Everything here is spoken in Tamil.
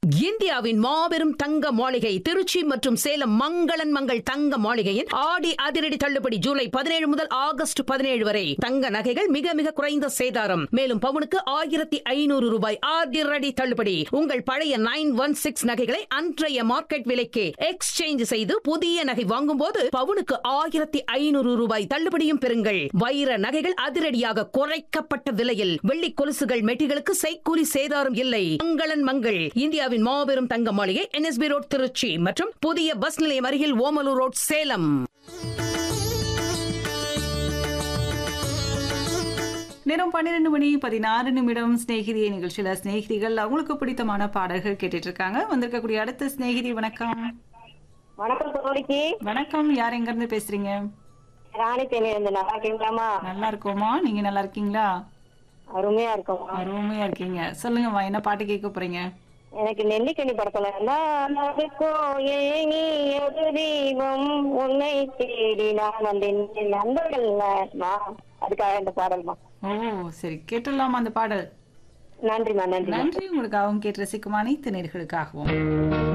இந்தியாவின் மாபெரும் தங்க மாளிகை திருச்சி மற்றும் சேலம் மங்களன் மங்கள் தங்க மாளிகையின் ஆடி அதிரடி தள்ளுபடி ஜூலை பதினேழு முதல் ஆகஸ்ட் பதினேழு வரை தங்க நகைகள் மிக மிக குறைந்த சேதாரம் மேலும் பவுனுக்கு ஆயிரத்தி ஐநூறு ரூபாய் அதிரடி தள்ளுபடி உங்கள் பழைய நைன் ஒன் சிக்ஸ் நகைகளை அன்றைய மார்க்கெட் விலைக்கு எக்ஸ்சேஞ்ச் செய்து புதிய நகை வாங்கும்போது பவுனுக்கு ஆயிரத்தி ஐநூறு ரூபாய் தள்ளுபடியும் பெறுங்கள் வைர நகைகள் அதிரடியாக குறைக்கப்பட்ட விலையில் வெள்ளி கொலுசுகள் மெட்டிகளுக்கு செய்கூலி சேதாரம் இல்லை மங்களன் மங்கள் இந்தியாவின் மாபெரும் தங்க மாளிகை என்எஸ்பி ரோட் திருச்சி மற்றும் புதிய பஸ் நிலையம் அருகில் ஓமலூர் ரோட் சேலம் நேரம் பன்னிரெண்டு மணி பதினாறு நிமிடம் ஸ்நேகிதிய நிகழ்ச்சியில ஸ்நேகிதிகள் அவங்களுக்கு பிடித்தமான பாடல்கள் கேட்டுட்டு இருக்காங்க வந்திருக்கக்கூடிய அடுத்த ஸ்நேகிதி வணக்கம் வணக்கம் தோழிக்கு வணக்கம் யார் எங்க இருந்து பேசுறீங்க ராணி தேனி இருந்து நல்லா இருக்கீங்களாமா நல்லா இருக்கோமா நீங்க நல்லா இருக்கீங்களா அருமையா இருக்கோமா அருமையா இருக்கீங்க சொல்லுங்கம்மா என்ன பாட்டு கேட்க போறீங்க எனக்கு நெல்லிக்கனி படத்துல நான் அதுக்கும் ஏங்கி ஒரு தீபம் உன்னை தேடி நான் வந்தேன் என் நண்பர்கள்மா அதுக்காக இந்த பாடல்மா ஓ சரி கேட்டுடலாமா அந்த பாடல் நன்றிமா நன்றிமா நன்றி உங்களுக்காகவும் கேட்டு ரசிக்கும் அனைத்து நேர்களுக்காகவும்